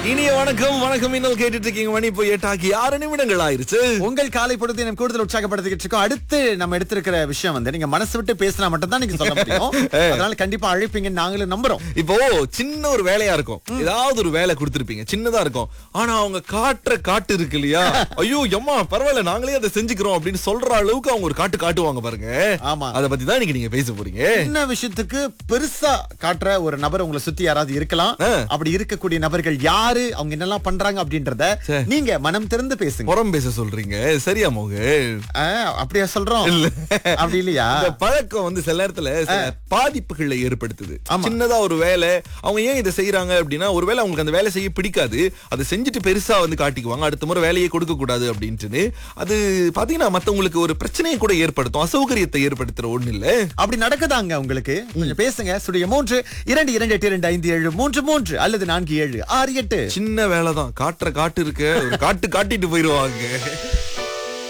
இனிய வணக்கம் வணக்கம் இன்னும் கேட்டுட்டு இருக்கீங்க மணி இப்போ எட்டாக்கி ஆறு நிமிடங்கள் ஆயிருச்சு உங்கள் காலை பொழுது நம்ம கூடுதல் உற்சாகப்படுத்திக்கிட்டு இருக்கோம் அடுத்து நம்ம எடுத்திருக்கிற விஷயம் வந்து நீங்க மனசு விட்டு பேசினா மட்டும் தான் நீங்க சொல்ல முடியும் அதனால கண்டிப்பா அழைப்பீங்க நாங்களும் நம்புறோம் இப்போ சின்ன ஒரு வேலையா இருக்கும் ஏதாவது ஒரு வேலை கொடுத்திருப்பீங்க சின்னதா இருக்கும் ஆனா அவங்க காட்டுற காட்டு இருக்கு இல்லையா ஐயோ எம்மா பரவாயில்ல நாங்களே அதை செஞ்சுக்கிறோம் அப்படின்னு சொல்ற அளவுக்கு அவங்க ஒரு காட்டு காட்டுவாங்க பாருங்க ஆமா. அத பத்தி தான் இன்னைக்கு நீங்க பேச போறீங்க சின்ன விஷயத்துக்கு பெருசா காட்டுற ஒரு நபர் உங்களை சுத்தி யாராவது இருக்கலாம் ஆ. அப்படி இருக்கக்கூடிய நபர்கள் யாரு அவங்க என்னெல்லாம் பண்றாங்க அப்படின்றத சரி. நீங்க மனம் திறந்து பேசுங்க புறம் பேச சொல்றீங்க சரியா மோக ஆ, அப்படியா சொல்றோம் அப்படி இல்லையா இந்த பழக்கம் வந்து சில நேரத்துல சில பாதிப்புகளை ஏற்படுத்துது ஆமா. சின்னதா ஒரு வேலை அவங்க ஏன் இதை செய்யறாங்க அப்படின்னா ஒருவேளை அவங்களுக்கு அந்த வேலை செய்ய பிடிக்காது அதை செஞ்சுட்டு பெருசா வந்து காட்டிக்குவாங்க அடுத்த முறை வேலையை கொடுக்க கூடாது அப்படின்ட்டு அது பாத்தீங்கன்னா மத்தவங்களுக்கு ஒரு பிரச்சனையை கூட ஏற்படுத்தும் அசௌகரியத்தை ஏற்படுத்துற ஒண்ணு இல்ல அப்படி நடக்குதாங்க உங்களுக்கு கொஞ்சம் பேசுங்க சுடைய மூன்று இரண்டு இரண்டு எட்டு இரண்டு ஐந்து ஏழு மூன்று மூன்று அல்லது நான்கு ஏழு ஆறு எட்டு சின்ன வேலை தான் காட்டுற காட்டு இருக்க ஒரு காட்டு காட்டிட்டு போயிருவாங்க